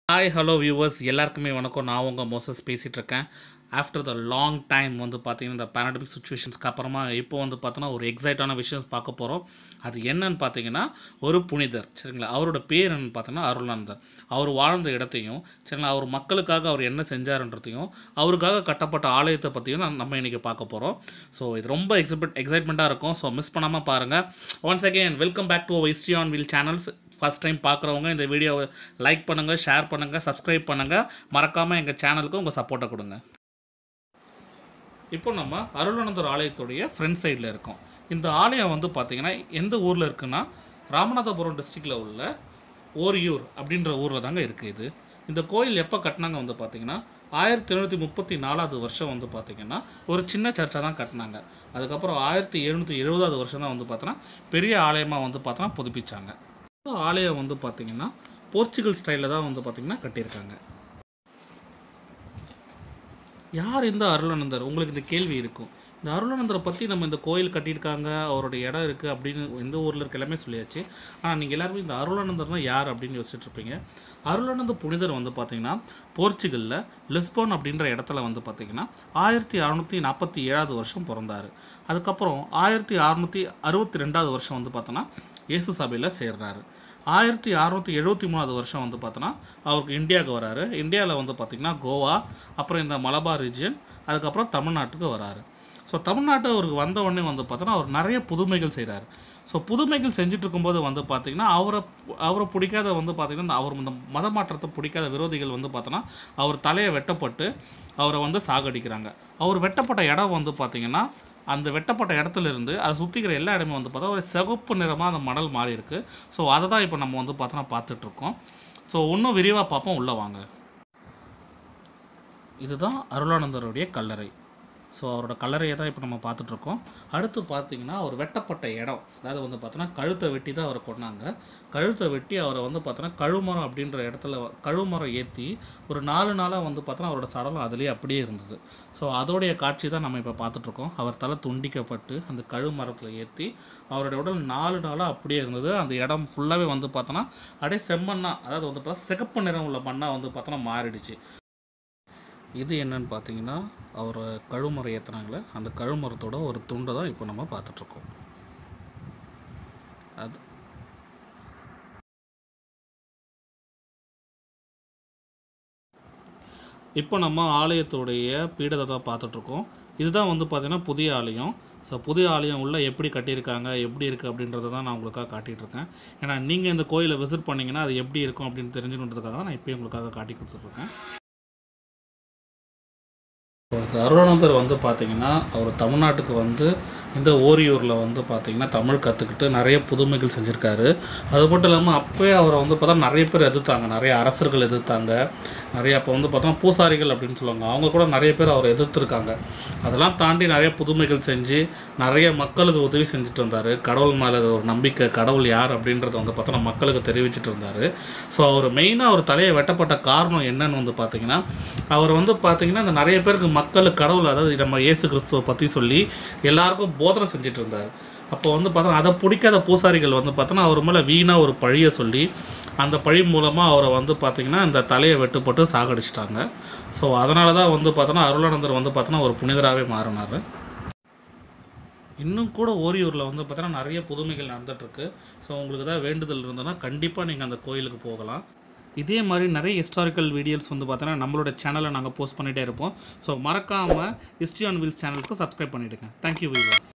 hi hello viewers எல்லாருக்குமே வணக்கம் நான் உங்கள் மோசஸ் பேசிகிட்டு இருக்கேன் ஆஃப்டர் த லாங் டைம் வந்து பார்த்தீங்கன்னா இந்த பேனடமிக் சுச்சுவேஷன்ஸ்க்கு அப்புறமா இப்போ வந்து பார்த்தோன்னா ஒரு எக்ஸைட்டான விஷயம் பார்க்க போகிறோம் அது என்னன்னு பார்த்தீங்கன்னா ஒரு புனிதர் சரிங்களா அவரோட பேர் என்னன்னு பார்த்தீங்கன்னா அருளானந்தர் அவர் வாழ்ந்த இடத்தையும் சரிங்களா அவர் மக்களுக்காக அவர் என்ன செஞ்சாருன்றதையும் அவருக்காக கட்டப்பட்ட ஆலயத்தை பற்றியும் நான் நம்ம இன்றைக்கி பார்க்க போகிறோம் ஸோ இது ரொம்ப எக்ஸைட் எக்ஸைட்மெண்ட்டாக இருக்கும் ஸோ மிஸ் பண்ணாமல் பாருங்கள் once again welcome back to history on wheel channels first time பார்க்குறவங்க இந்த வீடியோவை லைக் பண்ணுங்கள் ஷேர் பண்ணுங்கள் சப்ஸ்கிரைப் பண்ணுங்கள் மறக்காமல் எங்கள் சேனலுக்கு உங்கள் சப்போர்ட்டை கொடுங்க இப்போ நம்ம அருளானந்தர் ஆலயத்துடைய ஃப்ரண்ட் சைடில் இருக்கோம் இந்த ஆலயம் வந்து பார்த்திங்கன்னா எந்த ஊரில் இருக்குன்னா ராமநாதபுரம் டிஸ்ட்ரிக்டில் உள்ள ஓரியூர் அப்படின்ற ஊரில் தாங்க இருக்குது இது இந்த கோயில் எப்போ கட்டினாங்க வந்து பார்த்திங்கன்னா ஆயிரத்தி எழுநூற்றி முப்பத்தி நாலாவது வருஷம் வந்து பார்த்திங்கன்னா ஒரு சின்ன சர்ச்சை தான் கட்டினாங்க அதுக்கப்புறம் ஆயிரத்தி எழுநூற்றி எழுபதாவது வருஷம் தான் வந்து பார்த்தோன்னா பெரிய ஆலயமாக வந்து பார்த்தோன்னா புதுப்பிச்சாங்க இந்த ஆலயம் வந்து பார்த்திங்கன்னா போர்ச்சுகல் ஸ்டைலில் தான் வந்து பார்த்திங்கன்னா கட்டியிருக்காங்க யார் இந்த அருளானந்தர் உங்களுக்கு இந்த கேள்வி இருக்கும் இந்த அருளானந்தரை பற்றி நம்ம இந்த கோயில் கட்டியிருக்காங்க அவரோட இடம் இருக்குது அப்படின்னு எந்த ஊரில் இருக்க எல்லாமே சொல்லியாச்சு ஆனால் நீங்கள் எல்லாருமே இந்த அருளானந்தர்னா யார் அப்படின்னு யோசிச்சுட்டு இருப்பீங்க அருளானந்த புனிதர் வந்து பார்த்தீங்கன்னா போர்ச்சுகலில் லிஸ்போன் அப்படின்ற இடத்துல வந்து பார்த்தீங்கன்னா ஆயிரத்தி அறநூற்றி நாற்பத்தி ஏழாவது வருஷம் பிறந்தார் அதுக்கப்புறம் ஆயிரத்தி அறநூற்றி அறுபத்தி ரெண்டாவது வருஷம் வந்து பார்த்தோன்னா இயேசு சபையில் சேர்றாரு ஆயிரத்தி அறநூற்றி எழுபத்தி மூணாவது வருஷம் வந்து பார்த்தோன்னா அவருக்கு இந்தியாவுக்கு வராரு இந்தியாவில் வந்து பார்த்திங்கன்னா கோவா அப்புறம் இந்த மலபார் ரீஜியன் அதுக்கப்புறம் தமிழ்நாட்டுக்கு வராரு ஸோ தமிழ்நாட்டு அவருக்கு வந்த உடனே வந்து பார்த்தோன்னா அவர் நிறைய புதுமைகள் செய்கிறார் ஸோ புதுமைகள் செஞ்சுட்டு இருக்கும்போது வந்து பார்த்திங்கன்னா அவரை அவரை பிடிக்காத வந்து பார்த்திங்கன்னா அவர் இந்த மத மாற்றத்தை பிடிக்காத விரோதிகள் வந்து பார்த்தோன்னா அவர் தலையை வெட்டப்பட்டு அவரை வந்து சாகடிக்கிறாங்க அவர் வெட்டப்பட்ட இடம் வந்து பார்த்திங்கன்னா அந்த வெட்டப்பட்ட இடத்துல இருந்து அதை சுற்றிக்கிற எல்லா இடமே வந்து பார்த்தா ஒரு சிவப்பு நிறமாக அந்த மணல் மாறி இருக்குது ஸோ அதை தான் இப்போ நம்ம வந்து பார்த்தோன்னா பார்த்துட்ருக்கோம் ஸோ இன்னும் விரிவாக பார்ப்போம் உள்ளே வாங்க இதுதான் அருளானந்தருடைய கல்லறை ஸோ அவரோட கல்லறையை தான் இப்போ நம்ம பார்த்துட்ருக்கோம் அடுத்து பார்த்தீங்கன்னா அவர் வெட்டப்பட்ட இடம் அதாவது வந்து பார்த்தோன்னா கழுத்தை வெட்டி தான் அவரை கொண்டாங்க கழுத்தை வெட்டி அவரை வந்து பார்த்தோன்னா கழுமரம் அப்படின்ற இடத்துல கழுமரம் ஏற்றி ஒரு நாலு நாளாக வந்து பார்த்தோன்னா அவரோட சடலம் அதுலேயே அப்படியே இருந்தது ஸோ அதோடைய காட்சி தான் நம்ம இப்போ பார்த்துட்ருக்கோம் அவர் தலை துண்டிக்கப்பட்டு அந்த கழுமரத்தில் ஏற்றி அவருடைய உடல் நாலு நாளாக அப்படியே இருந்தது அந்த இடம் ஃபுல்லாகவே வந்து பார்த்தோன்னா அப்படியே செம்மண்ணா அதாவது வந்து பார்த்தா சிகப்பு நிறம் உள்ள மண்ணாக வந்து பார்த்தோன்னா மாறிடுச்சு இது என்னன்னு பார்த்தீங்கன்னா அவர் கழுமரம் ஏற்றுனாங்களே அந்த கழுமரத்தோட ஒரு துண்டை தான் இப்போ நம்ம பார்த்துட்ருக்கோம் அது இப்போ நம்ம ஆலயத்துடைய பீடத்தை தான் பார்த்துட்ருக்கோம் இதுதான் வந்து பார்த்திங்கன்னா புதிய ஆலயம் ஸோ புதிய ஆலயம் உள்ள எப்படி கட்டியிருக்காங்க எப்படி இருக்குது அப்படின்றத தான் நான் உங்களுக்காக காட்டிகிட்டு இருக்கேன் ஏன்னா நீங்கள் இந்த கோயிலை விசிட் பண்ணிங்கன்னா அது எப்படி இருக்கும் அப்படின்னு தெரிஞ்சுக்கணுன்றதுக்காக தான் நான் இப்போயும் உங்களுக்காக காட்டி கொடுத்துட்ருக்கேன் இந்த அருளானந்தர் வந்து பார்த்திங்கன்னா அவர் தமிழ்நாட்டுக்கு வந்து இந்த ஓரியூரில் வந்து பார்த்திங்கன்னா தமிழ் கற்றுக்கிட்டு நிறைய புதுமைகள் செஞ்சுருக்காரு அது மட்டும் இல்லாமல் அப்போயே அவரை வந்து பார்த்தா நிறைய பேர் எதிர்த்தாங்க நிறைய அரசர்கள் எதிர்த்தாங்க நிறைய அப்போ வந்து பார்த்தோன்னா பூசாரிகள் அப்படின்னு சொல்லுவாங்க அவங்க கூட நிறைய பேர் அவரை எதிர்த்துருக்காங்க அதெல்லாம் தாண்டி நிறைய புதுமைகள் செஞ்சு நிறைய மக்களுக்கு உதவி செஞ்சுட்டு இருந்தார் கடவுள் மேலே ஒரு நம்பிக்கை கடவுள் யார் அப்படின்றத வந்து பார்த்தோன்னா மக்களுக்கு தெரிவிச்சிட்டு இருந்தார் ஸோ அவர் மெயினாக அவர் தலையை வெட்டப்பட்ட காரணம் என்னன்னு வந்து பார்த்தீங்கன்னா அவர் வந்து பார்த்தீங்கன்னா இந்த நிறைய பேருக்கு மக்களுக்கு கடவுள் அதாவது நம்ம இயேசு கிறிஸ்துவை பற்றி சொல்லி எல்லாருக்கும் போதனை செஞ்சுட்டு இருந்தார் அப்போ வந்து பார்த்தோன்னா அதை பிடிக்காத பூசாரிகள் வந்து பார்த்தோன்னா அவர் மேலே வீணாக ஒரு பழியை சொல்லி அந்த பழி மூலமாக அவரை வந்து பார்த்திங்கன்னா இந்த தலையை வெட்டுப்பட்டு சாகடிச்சிட்டாங்க ஸோ அதனால தான் வந்து பார்த்தோன்னா அருளானந்தர் வந்து பார்த்தோன்னா ஒரு புனிதராகவே மாறினார் இன்னும் கூட ஓரியூரில் வந்து பார்த்தோன்னா நிறைய புதுமைகள் நடந்துகிட்ருக்கு ஸோ உங்களுக்கு ஏதாவது வேண்டுதல் இருந்ததுன்னா கண்டிப்பாக நீங்கள் அந்த கோயிலுக்கு போகலாம் இதே மாதிரி நிறைய ஹிஸ்டாரிக்கல் வீடியோஸ் வந்து பார்த்தோன்னா நம்மளோட சேனலில் நாங்கள் போஸ்ட் பண்ணிகிட்டே இருப்போம் ஸோ மறக்காமல் ஹிஸ்ட்ரி ஆன் வீல்ஸ் சேனலுக்கு சப்ஸ்கிரைப் பண்ணிவிடுங்க தேங்க்யூ வீவர்ஸ்